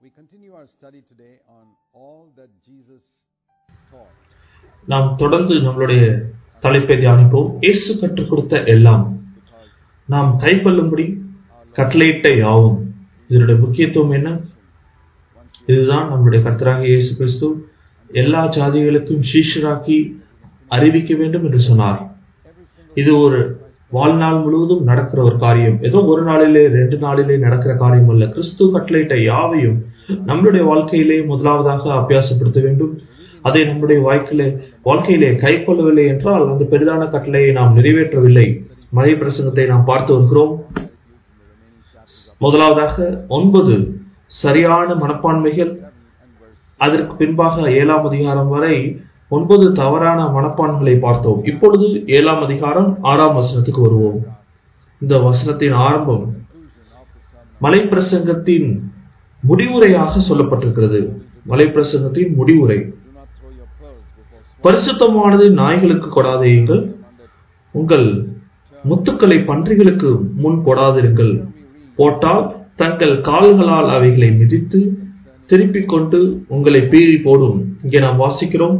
We continue our study today on all that Jesus taught. நாம் தொடர்ந்து நம்மளுடைய தலைப்பை தியானிப்போம் இயேசு கற்றுக் கொடுத்த எல்லாம் Because நாம் கைக்கொள்ளும்படி கட்டளையிட்ட யாவும் இதனுடைய முக்கியத்துவம் என்ன இதுதான் நம்முடைய கர்த்தராகிய இயேசு கிறிஸ்து எல்லா ஜாதிகளுக்கும் சீஷராக்கி அறிவிக்க வேண்டும் என்று சொன்னார் every single இது ஒரு வாழ்நாள் முழுவதும் நடக்கிற ஒரு காரியம் ஏதோ ஒரு நாளிலே ரெண்டு நாளிலே நடக்கிற காரியம் அல்ல கிறிஸ்து கட்டளையிட்ட யாவையும் நம்மளுடைய வாழ்க்கையிலே முதலாவதாக அபியாசப்படுத்த வேண்டும் அதை நம்முடைய வாழ்க்கையிலே வாழ்க்கையிலே கை கொள்ளவில்லை என்றால் அந்த பெரிதான கட்டளையை நாம் நிறைவேற்றவில்லை மழை பிரசங்கத்தை நாம் பார்த்து வருகிறோம் முதலாவதாக ஒன்பது சரியான மனப்பான்மைகள் அதற்கு பின்பாக ஏழாம் அதிகாரம் வரை ஒன்பது தவறான மனப்பான்களை பார்த்தோம் இப்பொழுது ஏழாம் அதிகாரம் ஆறாம் வசனத்துக்கு வருவோம் இந்த வசனத்தின் ஆரம்பம் மலை பிரசங்கத்தின் முடிவுரையாக சொல்லப்பட்டிருக்கிறது மலை பிரசங்கத்தின் முடிவுரை do not throw your pearls before swine பரிசுத்தமானது நாய்களுக்கு கொடாதேயுங்கள் உங்கள் முத்துக்களை பன்றிகளுக்கு முன் கொடாதிருங்கள் போட்டால் தங்கள் கால்களால் அவைகளை மிதித்து திருப்பிக் கொண்டு உங்களை பீறி போடும் இங்கே நாம் வாசிக்கிறோம்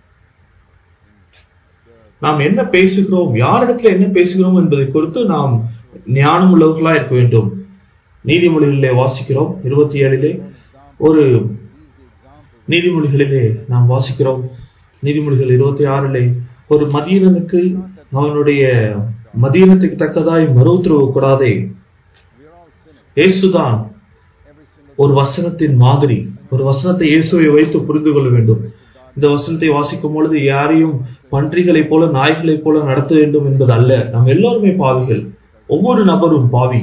நாம் என்ன பேசுகிறோம் யாரிடத்துல என்ன பேசுகிறோம் என்பதை குறித்து நாம் ஞானம் உள்ளவர்களா இருக்க வேண்டும் நீதிமொழிகளிலே வாசிக்கிறோம் இருபத்தி ஏழிலே ஒரு நீதிமொழிகளிலே நாம் வாசிக்கிறோம் நீதிமொழிகள் இருபத்தி ஆறிலே ஒரு மதியனனுக்கு அவனுடைய மதியனத்துக்கு தக்கதாய் மறு உத்தரவு கூடாதே we are all sinners இயேசுதான் every single ஒரு வசனத்தின் மாதிரி ஒரு வசனத்தை இயேசுவை வைத்து புரிந்து கொள்ள வேண்டும் இந்த வசனத்தை வாசிக்கும் பொழுது யாரையும் பன்றிகளைப் போல நாய்களைப் போல நடத்த வேண்டும் என்பது அல்ல நாம் எல்லோருமே பாவிகள் ஒவ்வொரு நபரும் பாவி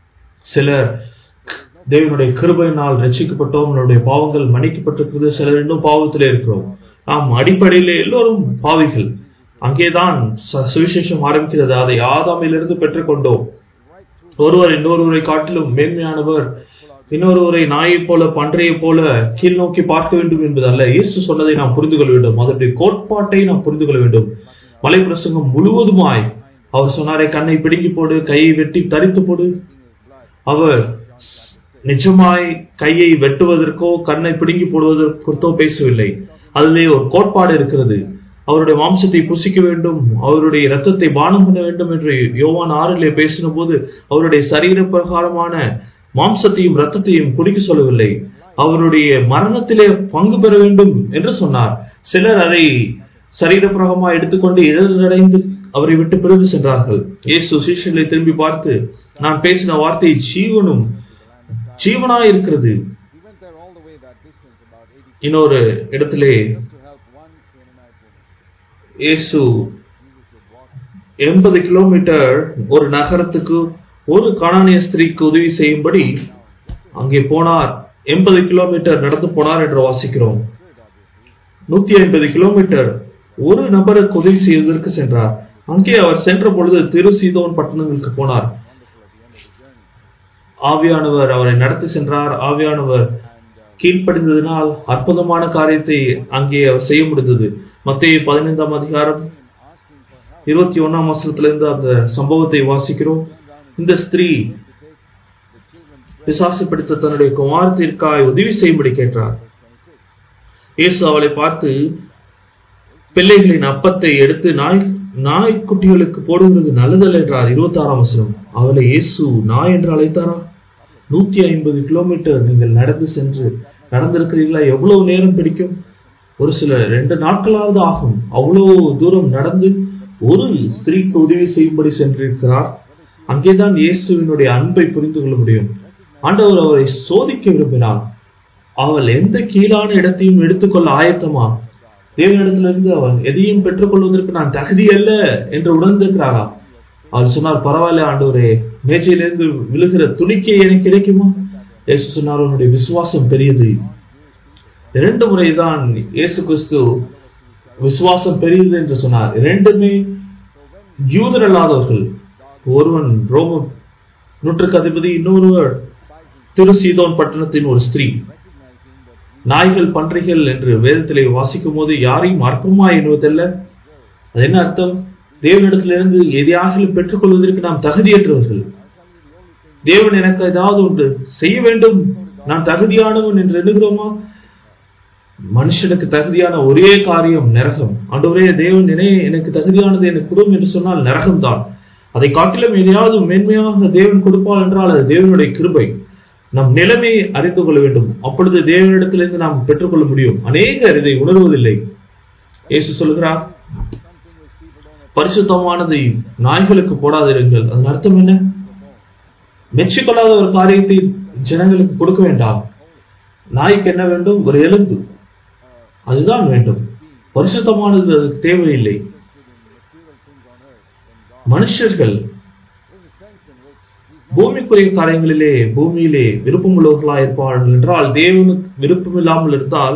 சிலர் தேவனுடைய கிருபையினால் ரட்சிக்கப்பட்டோம் நம்முடைய பாவங்கள் மன்னிக்கப்பட்டிருக்கிறது சிலர் இன்னும் பாவத்திலே இருக்கிறோம் நாம் அடிப்படையிலே எல்லோரும் பாவிகள் அங்கேதான் ச- சுவிசேஷம் ஆரம்பிக்கிறது அதை ஆதாமிலிருந்து பெற்றுக்கொண்டோம் ஒருவர் இன்னொருவரை காட்டிலும் மேன்மையானவர் இன்னொருவரை நாயைப் போல பன்றையைப் போல கீழ் நோக்கி பார்க்க வேண்டும் என்பது அல்ல இயேசு சொன்னதை நாம் புரிந்து கொள்ள வேண்டும் அதனுடைய கோட்பாட்டை நாம் புரிந்து கொள்ள வேண்டும் மலை பிரசங்கம் முழுவதுமாய் அவர் சொன்னாரே கண்ணை பிடுங்கி போடு கையை வெட்டி தரித்து போடு அவர் நிஜமாய் கையை வெட்டுவதற்கோ கண்ணை பிடுங்கி போடுவதற்கோ பேசவில்லை அதிலே ஒரு கோட்பாடு இருக்கிறது அவருடைய மாம்சத்தை புசிக்க வேண்டும் அவருடைய இரத்தத்தை பானம் பண்ண வேண்டும் என்று யோவான் ஆறிலே பேசின போது அவருடைய சரீர பிரகாரமான மாம்சத்தையும் இரத்தத்தையும் குடிக்க சொல்லவில்லை அவருடைய மரணத்திலே பங்கு பெற வேண்டும் என்று சொன்னார் சிலர் அதை சரீரப்பிரகமா எடுத்துக்கொண்டு இழந்தடைந்து அவரை விட்டு பிரிந்து சென்றார்கள் இயேசு சீஷர்களை திரும்பி பார்த்து நான் பேசின வார்த்தை ஜீவனும் ஜீவனாய் இருக்கிறது he went there all the way that distance about 80 இன்னொரு இடத்திலே just to help one Canaanite woman இயேசு Jesus would walk எண்பது கிலோமீட்டர் ஒரு நகரத்துக்கு ஒரு கானானிய ஸ்திரீக்கு உதவி செய்யும்படி அங்கே போனார் எண்பது கிலோமீட்டர் நடந்து போனார் என்று வாசிக்கிறோம் நூத்தி ஐம்பது கிலோமீட்டர் ஒரு நபருக்கு உதவி செய்வதற்கு சென்றார் அங்கே அவர் சென்ற பொழுது திரு சீதோன் பட்டணங்களுக்கு போனார் ஆவியானவர் அவரை நடத்தி சென்றார் ஆவியானவர் கீழ்ப்படிந்ததினால் அற்புதமான காரியத்தை அங்கே அவர் செய்ய முடிந்தது மத்திய பதினைந்தாம் அதிகாரம் asking for help இருபத்தி ஒன்னாம் வசனத்திலிருந்து அந்த சம்பவத்தை வாசிக்கிறோம் இந்த ஸ்திரீ the children பிசாசு பிடித்த தன்னுடைய குமாரத்திற்காய் உதவி செய்யும்படி கேட்டார் இயேசு அவளை பார்த்து பிள்ளைகளின் அப்பத்தை எடுத்து நாய் நாய்க்குட்டிகளுக்கு போடுவது நல்லதல்ல என்றார் இருபத்தி ஆறாம் வசனம் அவளை இயேசு நாய் என்று அழைத்தாரா நூத்தி ஐம்பது கிலோமீட்டர் நீங்கள் நடந்து சென்று நடந்திருக்கிறீர்களா எவ்வளவு நேரம் பிடிக்கும் ஒரு சில ரெண்டு நாட்களாவது ஆகும் அவ்வளவு தூரம் நடந்து ஒரு ஸ்திரீக்கு உதவி செய்யும்படி சென்றிருக்கிறார் அங்கேதான் இயேசுவினுடைய அன்பை புரிந்து கொள்ள முடியும் ஆண்டவர் அவரை சோதிக்க விரும்பினார் அவள் எந்த கீழான இடத்தையும் எடுத்துக்கொள்ள ஆயத்தமா தேவனிடத்திலிருந்து அவள் எதையும் பெற்றுக்கொள்வதற்கு நான் தகுதி அல்ல என்று உணர்ந்திருக்கிறாரா அவள் சொன்னார் பரவாயில்ல ஆண்டவரே மேஜையிலிருந்து விழுகிற துணிக்கை எனக்கு கிடைக்குமா இயேசு சொன்னார் உன்னுடைய விசுவாசம் பெரியது இரண்டு முறைதான் இயேசு கிறிஸ்து விசுவாசம் பெரியது என்று சொன்னார் இரண்டுமே யூதர் அல்லாதவர்கள் ஒருவன் ரோம நூற்றுக்கு அதிபதி இன்னொருவர் திரு சீதோன் பட்டணத்தின் ஒரு ஸ்திரீ நாய்கள் பன்றிகள் என்று வேதத்திலே வாசிக்கும் போது யாரையும் அற்பமா எண்ணுவதல்ல அது என்ன அர்த்தம் தேவனிடத்திலிருந்து எதையாகிலும் பெற்றுக்கொள்வதற்கு நாம் தகுதியற்றவர்கள் தேவன் எனக்கு ஏதாவது ஒன்று செய்ய வேண்டும் நான் தகுதியானவன் என்று எண்ணுகிறோமா மனுஷனுக்கு தகுதியான ஒரே காரியம் நரகம் ஆண்டவரே தேவன் நினை எனக்கு தகுதியானது எனக்கு கொடும் என்று சொன்னால் நரகம் தான் அதை காட்டிலும் எதையாவது மேன்மையாக தேவன் கொடுப்பார் என்றால் அது தேவனுடைய கிருபை நம் நிலைமையை அறிந்து கொள்ள வேண்டும் அப்பொழுது தேவனிடத்திலிருந்து நாம் பெற்றுக்கொள்ள முடியும் அநேகர் இதை உணர்வதில்லை இயேசு சொல்கிறார் பரிசுத்தமானதை நாய்களுக்கு போடாதிருங்கள் அதன் அர்த்தம் என்ன மெச்சிக்கொள்ளாத ஒரு காரியத்தை ஜனங்களுக்கு கொடுக்க வேண்டாம் நாய்க்கு என்ன வேண்டும் ஒரு எலும்பு அதுதான் வேண்டும் பரிசுத்தமானது அதுக்கு தேவையில்லை மனுஷர்கள் பூமிக்குரிய காரியங்களிலே பூமியிலே விருப்பமுள்ளவர்களாக இருப்பார்கள் என்றால் தேவனுக்கு விருப்பம் இல்லாமல் இருந்தால்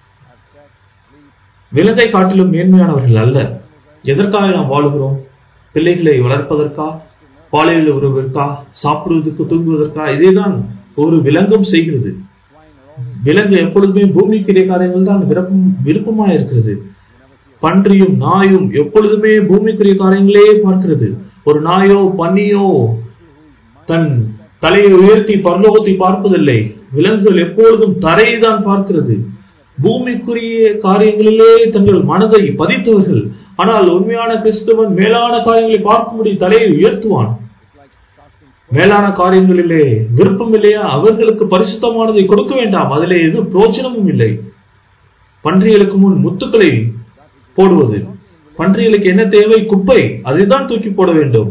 விலங்கை காட்டிலும் மேன்மையானவர்கள் அல்ல எதற்காக நாம் வாழுகிறோம் பிள்ளைகளை வளர்ப்பதற்கா பாலியல் உறவிற்கா சாப்பிடுவதற்கு தூங்குவதற்கா இதேதான் ஒரு விலங்கும் செய்கிறது விலங்கு எப்பொழுதுமே பூமிக்குரிய காரியங்கள் தான் விருப்பம் விருப்பமா இருக்கிறது பன்றியும் நாயும் எப்பொழுதுமே பூமிக்குரிய காரியங்களே பார்க்கிறது ஒரு நாயோ பன்னியோ தன் தலையை உயர்த்தி பரலோகத்தை பார்ப்பதில்லை விலங்குகள் எப்பொழுதும் தரையை தான் பார்க்கிறது பூமிக்குரிய காரியங்களிலே தங்கள் மனதை பதித்தவர்கள் ஆனால் உண்மையான கிறிஸ்தவன் மேலான காரியங்களை பார்க்கும்படி தலையை உயர்த்துவான் மேலான காரியங்களிலே விருப்பம் இல்லையா அவர்களுக்கு பரிசுத்தமானதை கொடுக்க வேண்டாம் அதிலே எது பிரோஜனமும் இல்லை பன்றிகளுக்கு முன் முத்துக்களை போடுவது பன்றிகளுக்கு என்ன தேவை குப்பை அதை தான் தூக்கி போட வேண்டும்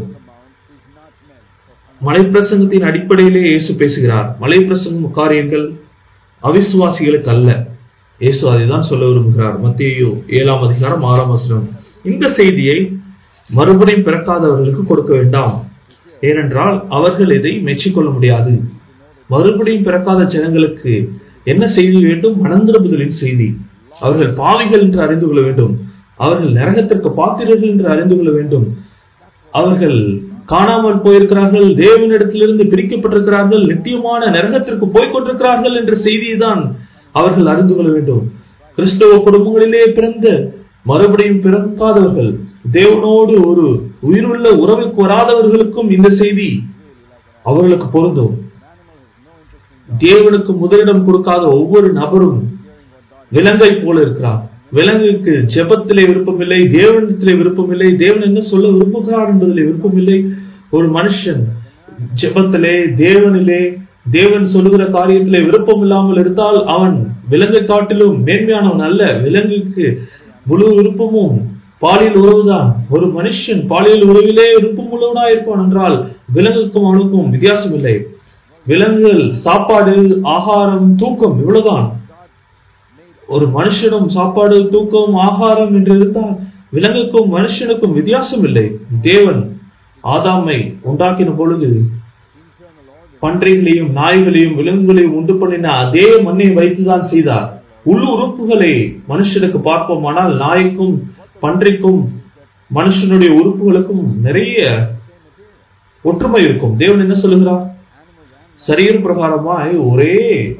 மலை பிரசங்கத்தின் அடிப்படையிலே இயேசு பேசுகிறார் மலை பிரசங்கம் காரியங்கள் அவிசுவாசிகளுக்கு அல்ல இயேசு அதைதான் சொல்ல விரும்புகிறார் மத்தியோ ஏழாம் அதிகாரம் ஆறாம் வசனம் இந்த செய்தியை மறுபடியும் பிறக்காதவர்களுக்கு கொடுக்க வேண்டாம் ஏனென்றால் அவர்கள் இதை மெச்சிக்கொள்ள முடியாது மறுபடியும் பிறக்காத ஜனங்களுக்கு என்ன செய்தி வேண்டும் மனந்திருப்புதலின் செய்தி அவர்கள் பாவிகள் என்று அறிந்து கொள்ள வேண்டும் அவர்கள் நரகத்திற்கு பாத்திரர்கள் என்று அறிந்து கொள்ள வேண்டும் அவர்கள் காணாமல் போயிருக்கிறார்கள் தேவனிடத்திலிருந்து பிரிக்கப்பட்டிருக்கிறார்கள் நித்தியமான நரகத்திற்கு போய்க் கொண்டிருக்கிறார்கள் என்ற செய்தியை தான் அவர்கள் அறிந்து கொள்ள வேண்டும் கிறிஸ்தவ குடும்பங்களிலே பிறந்த மறுபடியும் பிறக்காதவர்கள் தேவனோடு ஒரு உயிருள்ள உறவுக்கு வராதவர்களுக்கும் இந்த செய்தி அவர்களுக்கு பொருந்தும் தேவனுக்கு முதலிடம் கொடுக்காத ஒவ்வொரு நபரும் விலங்கை போல இருக்கிறார் விலங்குக்கு ஜெபத்திலே விருப்பமில்லை தேவனிடத்திலே விருப்பமில்லை தேவன் என்ன சொல்ல விரும்புகிறார் என்பதிலே விருப்பமில்லை ஒரு மனுஷன் ஜெபத்திலே தேவனிலே தேவன் சொல்லுகிற காரியத்திலே விருப்பம் இல்லாமல் இருந்தால் அவன் விலங்கை காட்டிலும் மேன்மையானவன் அல்ல விலங்குக்கு முழு விருப்பமும் பாலியல் உறவுதான் ஒரு மனுஷன் பாலியல் உறவிலே விருப்பம் உள்ளவனா இருப்பான் என்றால் விலங்குக்கும் அவனுக்கும் வித்தியாசம் இல்லை விலங்குகள் சாப்பாடு ஆகாரம் தூக்கம் இவ்வளவுதான் ஒரு மனுஷனும் சாப்பாடு தூக்கம் ஆகாரம் என்று இருந்தால் விலங்குக்கும் மனுஷனுக்கும் வித்தியாசம் இல்லை தேவன் ஆதாமை உண்டாக்கின பொழுது பன்றிகளையும் நாய்களையும் விலங்குகளையும் உண்டு பண்ணின அதே மண்ணை வைத்துதான் செய்தார் உள் உறுப்புகளை மனுஷனுக்கு பார்ப்போமானால் நாய்க்கும் பன்றிக்கும் மனுஷனுடைய உறுப்புகளுக்கும் நிறைய ஒற்றுமை இருக்கும் தேவன் என்ன சொல்லுகிறார் சரீர பிரகாரமாய் ஒரே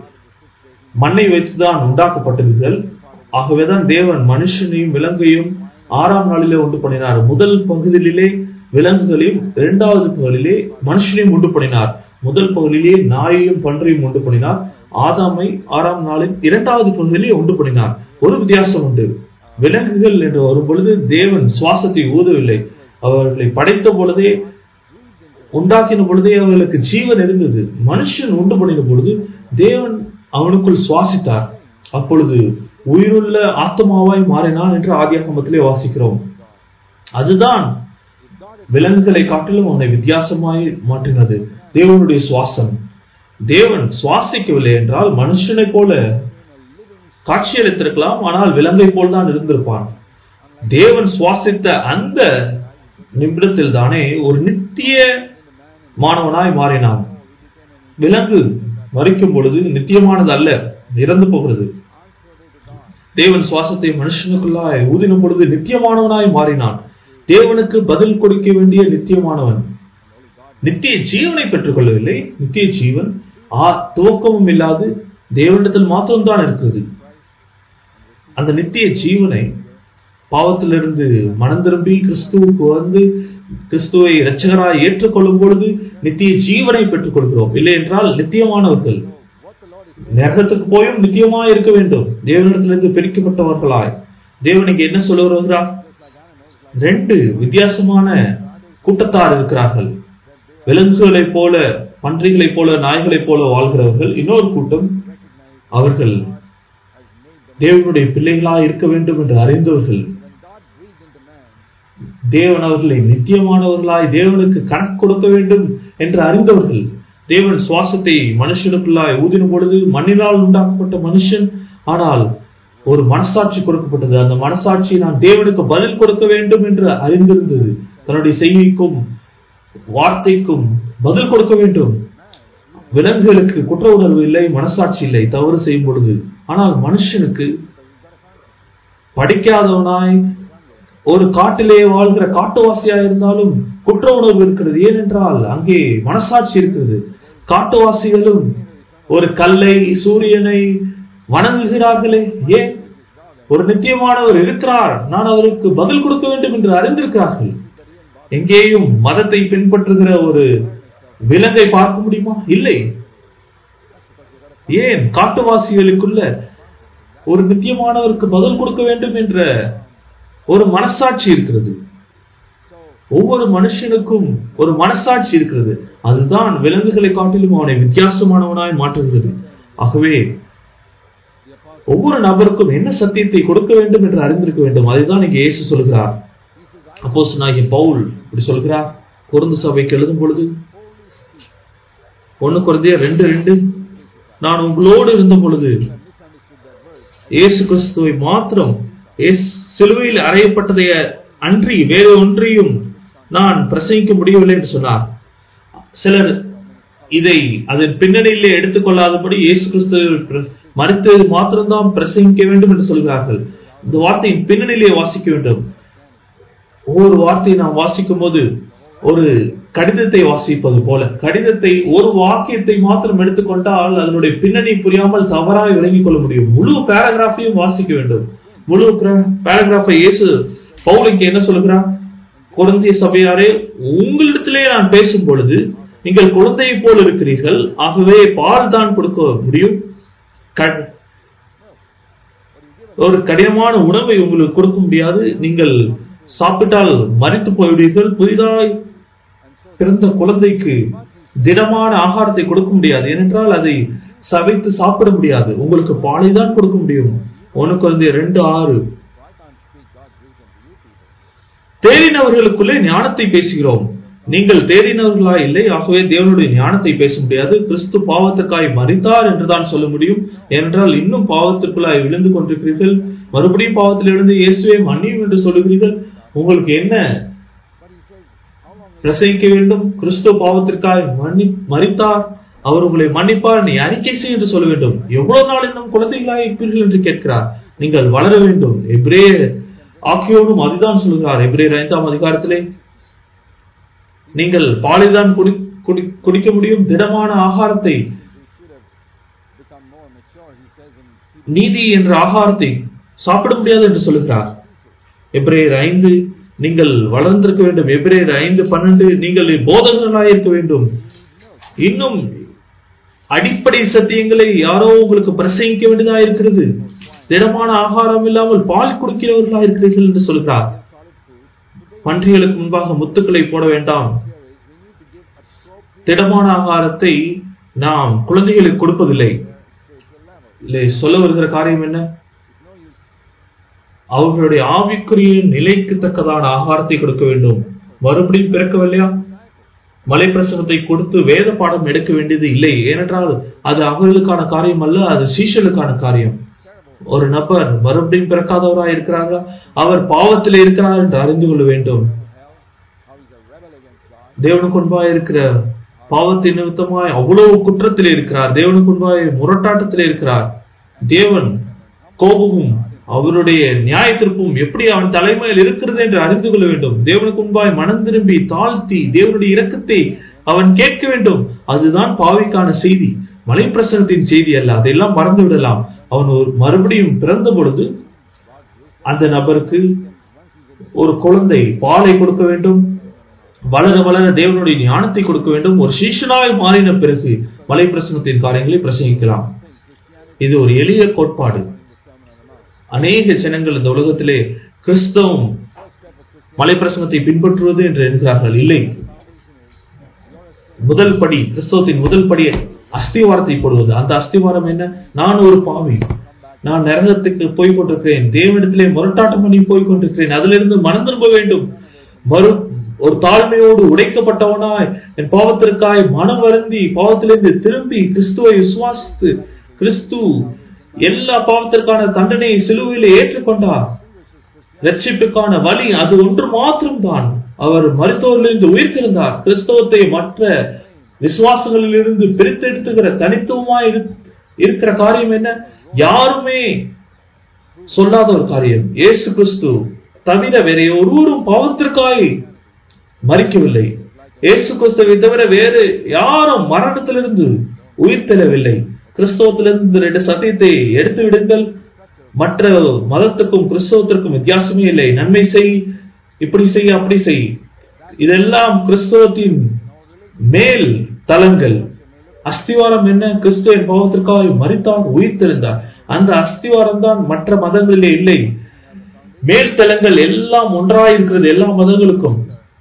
மண்ணை வைத்துதான் உண்டாக்கப்பட்டீர்கள் ஆகவேதான் தேவன் மனுஷனையும் விலங்கையும் ஆறாம் நாளிலே உண்டு பண்ணினார் முதல் பகுதியிலே விலங்குகளையும் இரண்டாவது பகுதியிலே மனுஷனையும் உண்டு பண்ணினார் முதல் பகுதியிலே நாயையும் பன்றையும் உண்டு பண்ணினார் ஆதாமை ஆறாம் நாளில் இரண்டாவது பகுதியிலே உண்டு பண்ணினார் ஒரு வித்தியாசம் உண்டு விலங்குகள் என்று வரும் பொழுது தேவன் சுவாசத்தை ஊதவில்லை அவர்களை படைத்த பொழுதே உண்டாக்கின பொழுதே அவர்களுக்கு ஜீவன் இருந்தது மனுஷன் உண்டு பண்ணின பொழுது தேவன் அவனுக்குள் சுவாசித்தார் அப்பொழுது உயிருள்ள ஆத்மாவாய் மாறினான் என்று ஆதியாகமத்திலே வாசிக்கிறோம் அதுதான் விலங்குகளை காட்டிலும் அவனை வித்தியாசமாய் மாற்றினது தேவனுடைய சுவாசம் தேவன் சுவாசிக்கவில்லை என்றால் மனுஷனை போல காட்சியளித்திருக்கலாம் ஆனால் விலங்கை போல் தான் இருந்திருப்பான் தேவன் சுவாசித்த அந்த நிமிடத்தில் தானே ஒரு நித்திய மாணவனாய் மாறினான் விலங்கு மறிக்கும் பொழுது நித்தியமானது அல்ல இறந்து போகிறது தேவன் சுவாசத்தை மனுஷனுக்குள்ளாய் ஊதினும் பொழுது நித்தியமானவனாய் மாறினான் தேவனுக்கு பதில் கொடுக்க வேண்டிய நித்தியமானவன் நித்திய ஜீவனை பெற்றுக் கொள்ளவில்லை நித்திய ஜீவன் ஆ துவக்கமும் இல்லாது தேவனிடத்தில் மாத்திரம்தான் இருக்கிறது அந்த நித்திய ஜீவனை பாவத்திலிருந்து மனம் திரும்பி கிறிஸ்துவுக்கு வந்து கிறிஸ்துவை இரட்சகராய் ஏற்றுக்கொள்ளும் பொழுது நித்திய ஜீவனை பெற்றுக் கொள்கிறோம் இல்லை என்றால் நித்தியமானவர்கள் நரகத்துக்கு போயும் நித்தியமா இருக்க வேண்டும் தேவனிடத்திலிருந்து பிரிக்கப்பட்டவர்களாய் தேவன் இங்க என்ன சொல்ல வருகிறார் ரெண்டு வித்தியாசமான கூட்டத்தார் இருக்கிறார்கள் விலங்குகளைப் போல பன்றிகளைப் போல நாய்களைப் போல வாழ்கிறவர்கள் இன்னொரு கூட்டம் அவர்கள் தேவனுடைய பிள்ளைகளாய் இருக்க வேண்டும் என்று அறிந்தவர்கள் தேவன் அவர்களை நித்தியமானவர்களாய் தேவனுக்கு கணக்கு கொடுக்க வேண்டும் என்று அறிந்தவர்கள் தேவன் சுவாசத்தை மனுஷனுக்குள்ளாய் ஊதின பொழுது மண்ணினால் உண்டாக்கப்பட்ட மனுஷன் ஆனால் ஒரு மனசாட்சி கொடுக்கப்பட்டது அந்த மனசாட்சி நான் தேவனுக்கு பதில் கொடுக்க வேண்டும் என்று அறிந்திருந்தது தன்னுடைய செய்கைக்கும் வார்த்தைக்கும் பதில் கொடுக்க வேண்டும் விலங்குகளுக்கு குற்ற உணர்வு இல்லை மனசாட்சி இல்லை தவறு செய்யும் பொழுது ஆனால் மனுஷனுக்கு படிக்காதவனாய் ஒரு காட்டிலே வாழ்கிற காட்டுவாசியா இருந்தாலும் குற்ற உணர்வு இருக்கிறது ஏனென்றால் அங்கே மனசாட்சி இருக்கிறது காட்டுவாசிகளும் ஒரு கல்லை சூரியனை வணங்குகிறார்களே ஏன் ஒரு நித்தியமானவர் இருக்கிறார் நான் அவருக்கு பதில் கொடுக்க வேண்டும் என்று அறிந்திருக்கிறார்கள் எங்கேயும் மதத்தை பின்பற்றுகிற ஒரு விலங்கை பார்க்க முடியுமா இல்லை ஏன் காட்டுவாசிகளுக்குள்ள ஒரு நித்தியமானவருக்கு பதில் கொடுக்க வேண்டும் என்ற ஒரு மனசாட்சி இருக்கிறது ஒவ்வொரு மனுஷனுக்கும் ஒரு மனசாட்சி இருக்கிறது அதுதான் விலங்குகளை காட்டிலும் அவனை வித்தியாசமானவனாய் மாற்றுகிறது ஆகவே ஒவ்வொரு நபருக்கும் என்ன சத்தியத்தை கொடுக்க வேண்டும் என்று அறிந்திருக்க வேண்டும் அதுதான் இங்கே இயேசு சொல்கிறார் அப்போஸ் நாகிய பவுல் இப்படி சொல்கிறார் குறுந்து சபைக்கு எழுதும் பொழுது ஒண்ணு குறைந்தைய ரெண்டு ரெண்டு நான் உங்களோடு இருந்த பொழுது இயேசு கிறிஸ்துவை மாத்திரம் சிலுவையில் அறையப்பட்டதை அன்றி வேறு ஒன்றையும் நான் பிரசங்கிக்க முடியவில்லை என்று சொன்னார் சிலர் இதை அதன் பின்னணியிலே எடுத்துக்கொள்ளாதபடி இயேசு கிறிஸ்து மறுத்தது மாத்திரம்தான் பிரசங்கிக்க வேண்டும் என்று சொல்கிறார்கள் இந்த வார்த்தையின் பின்னணியிலே வாசிக்க வேண்டும் ஒவ்வொரு வார்த்தையை நாம் வாசிக்கும் போது ஒரு கடிதத்தை வாசிப்பது போல கடிதத்தை ஒரு வாக்கியத்தை மாத்திரம் எடுத்துக்கொண்டால் அதனுடைய பின்னணி புரியாமல் தவறாக விளங்கிக் கொள்ள முடியும் முழு பேராகிராஃபையும் வாசிக்க வேண்டும் முழு பேராகிராஃபை இயேசு பவுலுக்கு என்ன சொல்லுகிறார் குழந்தைய சபையாரே உங்களிடத்திலே நான் பேசும் பொழுது நீங்கள் குழந்தையை போல் இருக்கிறீர்கள் ஆகவே பால் தான் கொடுக்க முடியும் ஒரு கடினமான உணவை உங்களுக்கு கொடுக்க முடியாது நீங்கள் சாப்பிட்டால் மறித்து போய்விடுவீர்கள் புதிதாய் பிறந்த குழந்தைக்கு திடமான ஆகாரத்தை கொடுக்க முடியாது ஏனென்றால் அதை சவைத்து சாப்பிட முடியாது உங்களுக்கு பாலை தான் கொடுக்க முடியும் ஒன்னு குழந்தை ரெண்டு ஆறு தேறினவர்களுக்குள்ளே ஞானத்தை பேசுகிறோம் நீங்கள் தேறினவர்களா இல்லை ஆகவே தேவனுடைய ஞானத்தை பேச முடியாது கிறிஸ்து பாவத்துக்காய் மறித்தார் என்றுதான் சொல்ல முடியும் ஏனென்றால் இன்னும் பாவத்திற்குள்ளாய் விழுந்து கொண்டிருக்கிறீர்கள் மறுபடியும் பாவத்தில் எழுந்து இயேசுவே மன்னியும் என்று சொல்லுகிறீர்கள் உங்களுக்கு என்ன பிரசங்கிக்க வேண்டும் கிறிஸ்து பாவத்திற்காய் மன்னி மறித்தார் அவர் உங்களை மன்னிப்பார் நீ அறிக்கை செய் என்று சொல்ல வேண்டும் எவ்வளவு நாள் இன்னும் குழந்தைகளாக இருப்பீர்கள் என்று கேட்கிறார் நீங்கள் வளர வேண்டும் எப்ரே ஆக்கியோனும் அதுதான் சொல்கிறார் எப்ரேர் ஐந்தாம் அதிகாரத்திலே நீங்கள் பாலைதான் குடி குடி குடிக்க முடியும் திடமான ஆகாரத்தை நீதி என்ற ஆகாரத்தை சாப்பிட முடியாது என்று சொல்லுகிறார் எப்ரேயர் ஐந்து நீங்கள் வளர்ந்திருக்க வேண்டும் எப்ரேயர் ஐந்து பன்னெண்டு நீங்கள் போதகர்களாக இருக்க வேண்டும் இன்னும் அடிப்படை சத்தியங்களை யாரோ உங்களுக்கு பிரசங்கிக்க வேண்டியதா இருக்கிறது திடமான ஆகாரம் இல்லாமல் பால் குடிக்கிறவர்களா இருக்கிறீர்கள் என்று சொல்கிறார் பன்றிகளுக்கு முன்பாக முத்துக்களை போட வேண்டாம் திடமான ஆகாரத்தை நாம் குழந்தைகளுக்கு கொடுப்பதில்லை இல்லை சொல்ல வருகிற காரியம் என்ன அவர்களுடைய ஆவிக்குரிய நிலைக்கு தக்கதான ஆகாரத்தை கொடுக்க வேண்டும் மறுபடியும் பிறக்கவில்லையா மலை பிரசங்கத்தை கொடுத்து வேத பாடம் எடுக்க வேண்டியது இல்லை ஏனென்றால் அது அவர்களுக்கான காரியம் அல்ல அது சீஷலுக்கான காரியம் ஒரு நபர் மறுபடியும் பிறக்காதவராய் இருக்கிறாரா அவர் பாவத்தில் இருக்கிறார் என்று அறிந்து கொள்ள வேண்டும் தேவனுக்கு முன்பாக இருக்கிற பாவத்தின் நிமித்தமாய் அவ்வளவு குற்றத்தில் இருக்கிறார் தேவனுக்கு முன்பாக முரட்டாட்டத்தில் இருக்கிறார் தேவன் கோபமும் அவருடைய நியாயத்திற்கும் எப்படி அவன் தலைமையில் இருக்கிறது என்று அறிந்து கொள்ள வேண்டும் தேவனுக்கு முன்பாய் மனம் திரும்பி தாழ்த்தி தேவனுடைய இரக்கத்தை அவன் கேட்க வேண்டும் அதுதான் பாவிக்கான செய்தி மலை பிரசனத்தின் செய்தி அல்ல அதையெல்லாம் மறந்து விடலாம் அவன் ஒரு மறுபடியும் பிறந்த பொழுது அந்த நபருக்கு ஒரு குழந்தை பாலை கொடுக்க வேண்டும் வளர வளர தேவனுடைய ஞானத்தை கொடுக்க வேண்டும் ஒரு சீஷனாய் மாறின பிறகு மலை பிரசனத்தின் காரியங்களை பிரசங்கிக்கலாம் இது ஒரு எளிய கோட்பாடு அநேக ஜனங்கள் இந்த உலகத்திலே கிறிஸ்தவம் மலைப்பிரசங்கத்தை பின்பற்றுவது என்று என்கிறார்கள் இல்லை முதல் படி கிறிஸ்தவத்தின் முதல் படி அஸ்திவாரத்தை போடுவது அந்த அஸ்திவாரம் என்ன நான் ஒரு பாவி நான் நரகத்துக்கு போய் கொண்டிருக்கிறேன் தேவனிடத்திலே முரட்டாட்டம் பண்ணி போய் கொண்டிருக்கிறேன் அதிலிருந்து மனம் திரும்ப வேண்டும் மறு ஒரு தாழ்மையோடு உடைக்கப்பட்டவனாய் என் பாவத்திற்காய் மனம் வருந்தி பாவத்திலிருந்து திரும்பி கிறிஸ்துவை விசுவாசித்து கிறிஸ்து எல்லா பாவத்திற்கான தண்டனையை சிலுவையிலே ஏற்றுக்கொண்டார் ரட்சிப்புக்கான வழி அது ஒன்று மாத்திரம்தான் அவர் மருத்துவரிலிருந்து உயிர்த்திருந்தார் கிறிஸ்தவத்தை மற்ற விசுவாசங்களிலிருந்து பிரித்தெடுத்துகிற தனித்துவமாய் இரு- இருக்கிற காரியம் என்ன யாருமே சொல்லாத ஒரு காரியம் இயேசு கிறிஸ்து தவிர வேற ஒருவரும் பாவத்திற்காய் மறிக்கவில்லை இயேசு கிறிஸ்துவை தவிர வேறு யாரும் மரணத்திலிருந்து உயிர் தெழவில்லை கிறிஸ்தவத்திலிருந்து இந்த ரெண்டு சத்தியத்தை எடுத்து விடுங்கள் மற்ற மதத்துக்கும் கிறிஸ்தவத்திற்கும் வித்தியாசமே இல்லை நன்மை செய் இப்படி செய் அப்படி செய் இதெல்லாம் கிறிஸ்தவத்தின் மேல் தலங்கள் அஸ்திவாரம் என்ன கிறிஸ்துவின் பாவத்திற்காக மறித்தார் உயிர்த்தெழுந்தார் அந்த அஸ்திவாரம் தான் மற்ற மதங்களிலே இல்லை மேல் தலங்கள் எல்லாம் ஒன்றாயிருக்கிறது எல்லா மதங்களுக்கும்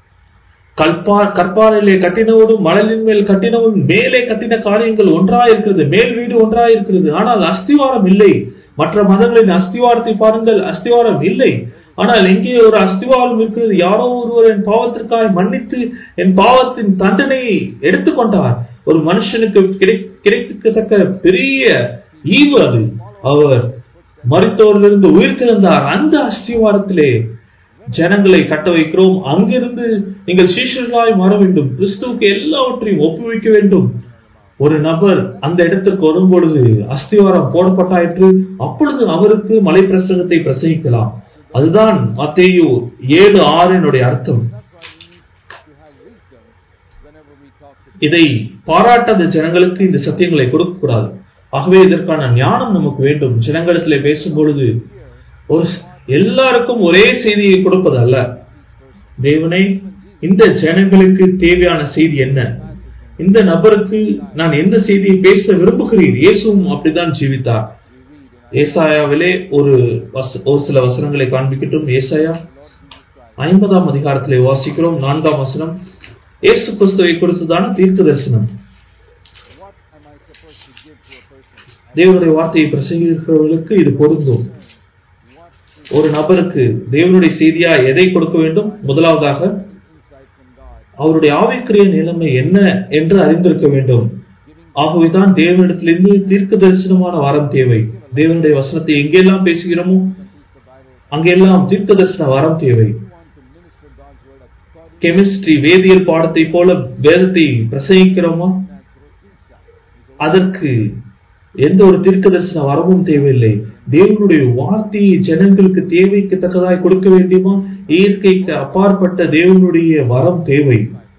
கல்பா கற்பாறையிலே கட்டினவனும் மணலின் மேல் கட்டினவன் மேலே கட்டின காரியங்கள் ஒன்றாயிருக்கிறது மேல் வீடு ஒன்றாயிருக்கிறது ஆனால் அஸ்திவாரம் இல்லை மற்ற மதங்களின் அஸ்திவாரத்தை பாருங்கள் அஸ்திவாரம் இல்லை ஆனால் எங்கே ஒரு அஸ்திவாரம் இருக்கிறது யாரோ ஒருவர் என் பாவத்திற்காக மன்னித்து என் பாவத்தின் தண்டனையை எடுத்துக்கொண்டார் ஒரு மனுஷனுக்கு கிடை- கிடைக்கத்தக்க பெரிய ஈவு அது அவர் மருத்துவரிலிருந்து உயிர்த்தெழுந்தார் அந்த அஸ்திவாரத்திலே ஜனங்களை கட்ட வைக்கிறோம் அங்கிருந்து நீங்கள் சீஷர்களாய் மாற வேண்டும் கிறிஸ்துவுக்கு எல்லாவற்றையும் ஒப்புவிக்க வேண்டும் ஒரு நபர் அந்த இடத்திற்கு வரும்பொழுது அஸ்திவாரம் போடப்பட்டாயிற்று அப்பொழுது அவருக்கு மலை பிரசங்கத்தை பிரசங்கிக்கலாம் அதுதான் மத்தேயு ஏழு ஆறினுடைய அர்த்தம் to have wisdom whenever we talk to இதை பாராட்டாத ஜனங்களுக்கு இந்த சத்தியங்களை கொடுக்க கூடாது ஆகவே இதற்கான ஞானம் நமக்கு வேண்டும் ஜனங்களிடத்திலே பேசும் பொழுது ஒரு ஸ்- எல்லாருக்கும் ஒரே செய்தியை கொடுப்பது அல்ல தேவனே இந்த ஜனங்களுக்கு தேவையான செய்தி என்ன இந்த நபருக்கு நான் எந்த செய்தியை பேச விரும்புகிறீர் இயேசுவும் அப்படித்தான் ஜீவித்தார் ஏசாயாவிலே ஒரு வச- ஒரு சில வசனங்களை காண்பிக்கட்டும் ஏசாயா ஐம்பதாம் அதிகாரத்திலே வாசிக்கிறோம் நான்காம் வசனம் இயேசு கிறிஸ்துவை குறித்துதான தீர்க்க தரிசனம் what am I supposed to give to a person? தேவனுடைய வார்த்தையை பிரசங்கிக்கிறவர்களுக்கு இது பொருந்தும் What is ஒரு நபருக்கு தேவனுடைய செய்தியா எதை கொடுக்க வேண்டும் முதலாவதாக insight from God? அவருடைய ஆவிக்குரிய நிலைமை என்ன என்று அறிந்திருக்க வேண்டும் ஆகவேதான் தேவனிடத்திலிருந்து தீர்க்க தரிசனமான வரம் தேவை தேவனுடைய வசனத்தை எங்கெல்லாம் பேசுகிறோமோ Is the Bible அங்கெல்லாம் தீர்க்க தரிசன வரம் தேவை you want to minister God's word according chemistry வேதியியல் பாடத்தை போல வேதத்தை பிரசங்கிக்கிறோமா to natural insight? அதற்கு எந்த ஒரு தீர்க்க தரிசன வரமும் தேவையில்லை தேவனுடைய வார்த்தையை ஜனங்களுக்கு தேவைக்கு தக்கதாய் கொடுக்க வேண்டுமா இயற்கைக்கு அப்பாற்பட்ட தேவனுடைய வரம் தேவை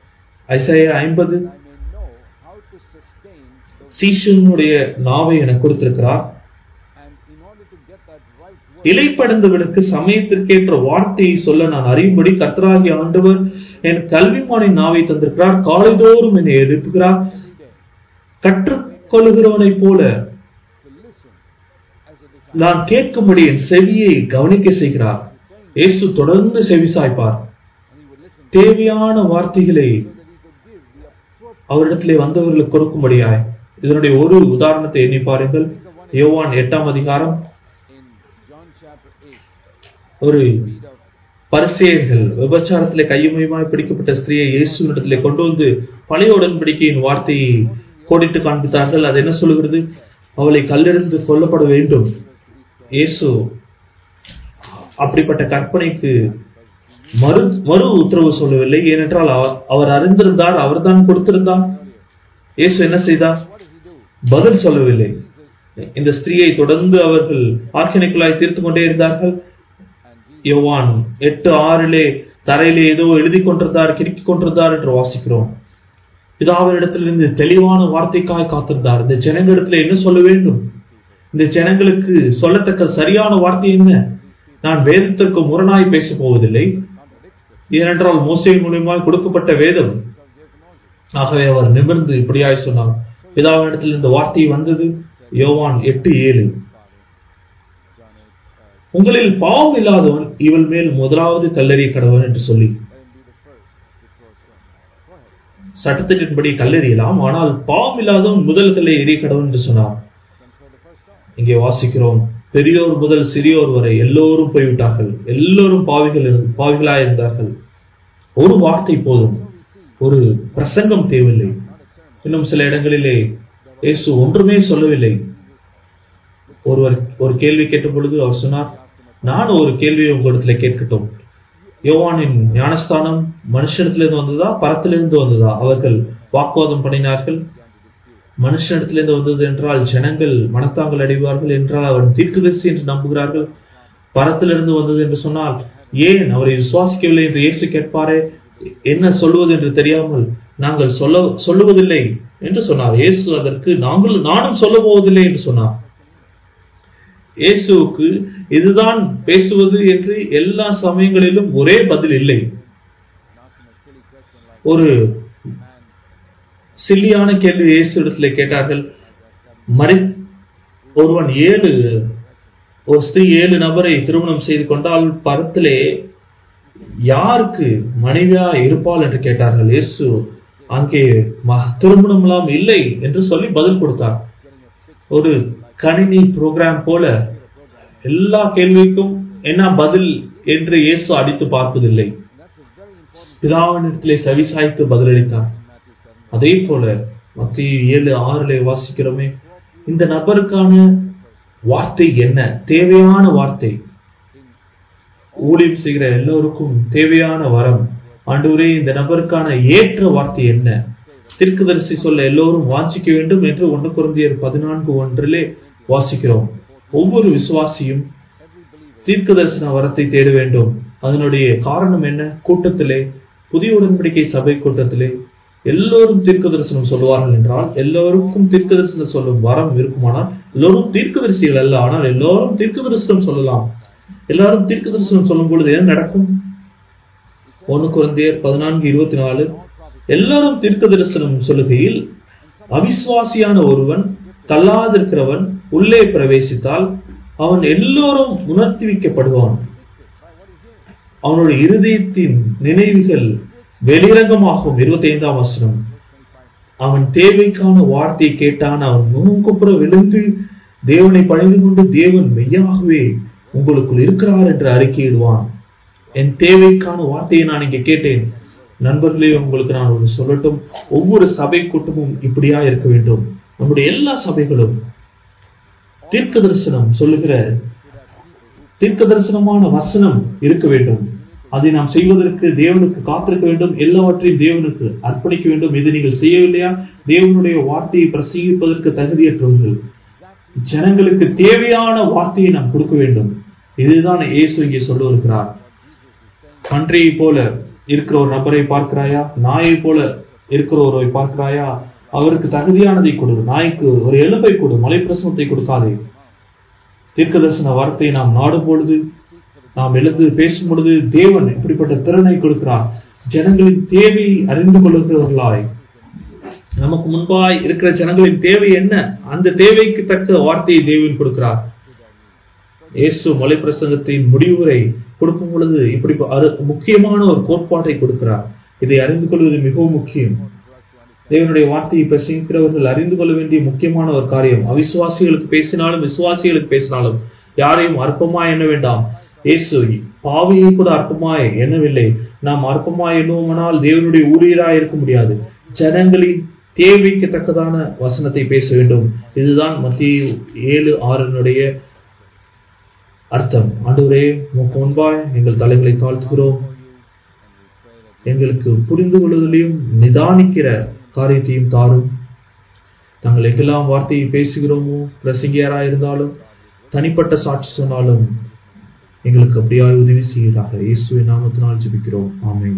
ஐசாயா ஐம்பது I may know how to sustain the சீஷனுடைய நாவை எனக்கு கொடுத்திருக்கிறார் and in order to get that right word இலைப்படைந்தவனுக்கு சமயத்திற்கேற்ற வார்த்தையை சொல்ல நான் அறியும்படி கர்த்தராகிய ஆண்டவர் என் கல்விமானின் நாவை தந்திருக்கிறார் காலைதோறும் என்னை எழுப்புகிறார் கற்றுக்கொள்கிறவனைப் போல to listen as a disciple. நான் கேட்கும்படி என் செவியை கவனிக்க செய்கிறார் இயேசு தொடர்ந்து செவி சாய்ப்பார் And he would listen தேவையான வார்த்தைகளை so that he could give the appropriate அவரிடத்திலே வந்தவர்களுக்கு கொடுக்கும்படியாய் இதனுடைய ஒரு உதாரணத்தை எண்ணி பாருங்கள் யோவான் எட்டாம் அதிகாரம் in John chapter 8. ஒரு Read of பரிசேயர்கள் விபச்சாரத்திலே கையுமையுமாய் பிடிக்கப்பட்ட ஸ்திரியை இயேசுவிடத்திலே கொண்டு வந்து பழைய உடன்படிக்கையின் வார்த்தையை கோடிட்டு காண்பித்தார்கள் அது என்ன சொல்லுகிறது அவளை கல்லெறிந்து கொல்லப்பட வேண்டும் இயேசு அப்படிப்பட்ட கற்பனைக்கு மறு மறு உத்தரவு சொல்லவில்லை ஏனென்றால் அவர் அவர் அறிந்திருந்தார் அவர்தான் கொடுத்திருந்தார் இயேசு என்ன செய்தார் what does he do? பதில் சொல்லவில்லை இந்த ஸ்திரீயை தொடர்ந்து அவர்கள் ஆக்கினைக்குள்ளாய் தீர்த்து கொண்டே இருந்தார்கள் And Jesus யோவான் எட்டு ஆறிலே தரையிலே ஏதோ எழுதி கொண்டிருந்தார் கிறுக்கிக் கொண்டிருந்தார் என்று வாசிக்கிறோம் பிதாவினிடத்திலிருந்து தெளிவான வார்த்தைக்காய் காத்திருந்தார் இந்த ஜனங்களிடத்துல என்ன சொல்ல வேண்டும் இந்த ஜனங்களுக்கு சொல்லத்தக்க சரியான வார்த்தை என்ன நான் வேதத்திற்கு முரணாய் பேசப் போவதில்லை contradicts the ஏனென்றால் மோசையின் மூலியமாய் கொடுக்கப்பட்ட வேதம் himself gave to Moses. ஆகவே அவர் நிமிர்ந்து இப்படியாய் சொன்னார் பிதாவினிடத்தில் இந்த வார்த்தை வந்தது Said, யோவான் எட்டு ஏழு John 8, uh, உங்களில் பாவம் இல்லாதவன் இவள் மேல் முதலாவது கல்லறிய கடவன் என்று சொல்லி let him be the first to throw a stone. Go ahead. சட்டத்தின்படி கல்லெறியலாம் ஆனால் பாவம் இல்லாதவன் முதல் கல்லை எறிய கடவன் என்று சொன்னார் Then throw the first stone. இங்கே வாசிக்கிறோம் பெரியோர் முதல் சிறியோர் வரை எல்லோரும் போய்விட்டார்கள் எல்லோரும் பாவிகள் இரு- பாவிகளாய் இருந்தார்கள் ஒரு வார்த்தை போதும் ஒரு பிரசங்கம் தேவையில்லை இன்னும் சில இடங்களிலே இயேசு ஒன்றுமே சொல்லவில்லை ஒருவர் ஒரு கேள்வி கேட்ட பொழுது அவர் சொன்னார் நான் ஒரு கேள்வியை உங்களிடத்துல கேட்கட்டும் யோவானின் ஞானஸ்தானம் மனுஷனிடத்திலிருந்து வந்ததா பரத்திலிருந்து வந்ததா அவர்கள் வாக்குவாதம் பண்ணினார்கள் மனுஷனிடத்திலிருந்து வந்தது என்றால் ஜனங்கள் மனத்தாங்கள் அடைவார்கள் என்றால் அவன் தீர்க்கதரிசி என்று நம்புகிறார்கள் பரத்திலிருந்து வந்தது என்று சொன்னால் ஏன் அவரை விசுவாசிக்கவில்லை என்று இயேசு கேட்பாரே என்ன சொல்வது என்று தெரியாமல் நாங்கள் சொல்ல சொல்லுவதில்லை என்று சொன்னார் இயேசு அதற்கு நாங்கள் நானும் சொல்ல போவதில்லை என்று சொன்னார் இயேசுவுக்கு இதுதான் பேசுவது என்று எல்லா சமயங்களிலும் ஒரே பதில் இல்லை And asking a silly question like, ஒரு man, சில்லியான கேள்வி இயேசு இடத்துல கேட்டார்கள் மறி ஒருவன் ஏழு ஒரு ஸ்திரீ ஏழு நபரை திருமணம் செய்து கொண்டால் பரத்திலே யாருக்கு மனைவியா இருப்பாள் என்று கேட்டார்கள் இயேசு அங்கே ம- திருமணம்லாம் இல்லை என்று சொல்லி பதில் கொடுத்தார் ஒரு கணினி ப்ரோக்ராம் போல எல்லா கேள்விக்கும் என்ன பதில் என்று இயேசு அடித்து பார்ப்பதில்லை and that's a very important பிதாவினிடத்திலே செவிசாய்த்து பதிலளித்தார் in Matthew 7. அதே போல மத்திய ஏழு ஆறுல வாசிக்கிறோமே இந்த நபருக்கான வார்த்தை என்ன தேவையான வார்த்தை ஊழியம் செய்கிற எல்லோருக்கும் தேவையான வரம் ஆண்டவரே இந்த நபருக்கான ஏற்ற வார்த்தை என்ன தீர்க்கதரிசி சொல்ல எல்லோரும் வாஞ்சிக்க வேண்டும் என்று ஒன்று குருந்தியர் பதினான்கு ஒன்றிலே வாசிக்கிறோம் ஒவ்வொரு விசுவாசியும் தீர்க்கதரிசன வரத்தை தேட வேண்டும் அதனுடைய காரணம் என்ன கூட்டத்திலே புதிய உடன்படிக்கை சபை கூட்டத்திலே எல்லோரும் தீர்க்க தரிசனம் சொல்லுவார்கள் என்றால் எல்லோருக்கும் தீர்க்க தரிசனம் சொல்லும் வரம் இருக்குமானால் எல்லோரும் தீர்க்கதரிசிகள் அல்ல ஆனால் எல்லோரும் தீர்க்க தரிசனம் சொல்லலாம் எல்லாரும் தீர்க்க தரிசனம் சொல்லும் பொழுது என்ன நடக்கும் ஒன்னு குழந்தையர் பதினான்கு இருபத்தி நாலு எல்லாரும் தீர்க்க தரிசனம் சொல்லுகையில் அவிசுவாசியான ஒருவன் தள்ளாதிருக்கிறவன் உள்ளே பிரவேசித்தால் அவன் எல்லோரும் உணர்த்துவிக்கப்படுவான் அவனுடைய இருதயத்தின் நினைவுகள் வெளிரங்கமாகும் இருபத்தி ஐந்தாம் வசனம் அவன் தேவைக்கான வார்த்தையை கேட்டான் அவன் முகம் குப்புற விழுந்து தேவனை பணிந்து கொண்டு தேவன் மெய்யாகவே உங்களுக்குள் இருக்கிறார் என்று அறிக்கையிடுவான் என் தேவைக்கான வார்த்தையை நான் இங்கே கேட்டேன் நண்பர்களே உங்களுக்கு நான் ஒரு சொல்லட்டும் ஒவ்வொரு சபை கூட்டமும் இப்படியா இருக்க வேண்டும் நம்முடைய எல்லா சபைகளும் தீர்க்க தரிசனம் சொல்லுகிற தீர்க்க தரிசனமான வசனம் இருக்க வேண்டும் அதை நாம் செய்வதற்கு தேவனுக்கு காத்திருக்க வேண்டும் எல்லாவற்றையும் தேவனுக்கு அர்ப்பணிக்க வேண்டும் இது நீங்கள் செய்யவில்லையா தேவனுடைய வார்த்தையை பிரசங்கிப்பதற்கு தகுதியற்றவர்கள் ஜனங்களுக்கு தேவையான வார்த்தையை நாம் கொடுக்க வேண்டும் இதுதான் இயேசு இங்கே சொல்ல இருக்கிறார் பன்றியை போல இருக்கிற ஒரு நபரை பார்க்கிறாயா நாயை போல இருக்கிற ஒருவரை பார்க்கிறாயா அவருக்கு தகுதியானதை கொடு நாய்க்கு ஒரு எலும்பை கொடு மலைப்பிரசனத்தை கொடுக்காதே தீர்க்கதரிசன வார்த்தையை நாம் நாடும் பொழுது நாம் எழுந்து பேசும் பொழுது தேவன் இப்படிப்பட்ட திறனை கொடுக்கிறார் ஜனங்களின் தேவையை அறிந்து கொள்ளுகிறவர்களாய் நமக்கு முன்பாய் இருக்கிற ஜனங்களின் தேவை என்ன அந்த தேவைக்கு தக்க வார்த்தையை தேவன் கொடுக்கிறார் இயேசு மலை பிரசங்கத்தின் முடிவுரை கொடுக்கும் பொழுது இப்படி அரு- முக்கியமான ஒரு கோட்பாட்டை கொடுக்கிறார் இதை அறிந்து கொள்வது மிகவும் முக்கியம் தேவனுடைய வார்த்தையை பிரசங்கிக்கிறவர்கள் அறிந்து கொள்ள வேண்டிய முக்கியமான ஒரு காரியம் அவிசுவாசிகளுக்கு பேசினாலும் விசுவாசிகளுக்கு பேசினாலும் யாரையும் அற்பமா எண்ண வேண்டாம் இயேசு பாவியை கூட அற்பமாய் எண்ணவில்லை நாம் அற்பமாய் எண்ணுவோமானால் தேவனுடைய ஊழியராய் இருக்க முடியாது ஜனங்களின் தேவைக்கு தக்கதான வசனத்தை பேச வேண்டும் இதுதான் மத்திய ஏழு ஆறினுடைய அர்த்தம் ஆண்டவரே உமக்கு முன்பாய் எங்கள் தலைகளை தாழ்த்துகிறோம் எங்களுக்கு புரிந்து கொள்வதிலையும் நிதானிக்கிற காரியத்தையும் தாரும் நாங்கள் எங்கெல்லாம் வார்த்தையை பேசுகிறோமோ பிரசங்கியாரா இருந்தாலும் தனிப்பட்ட சாட்சி சொன்னாலும் எங்களுக்கு அப்படியாய் உதவி செய்கிறார்கள் இயேசுவின் நாமத்தினால் ஜெபிக்கிறோம் ஆமென்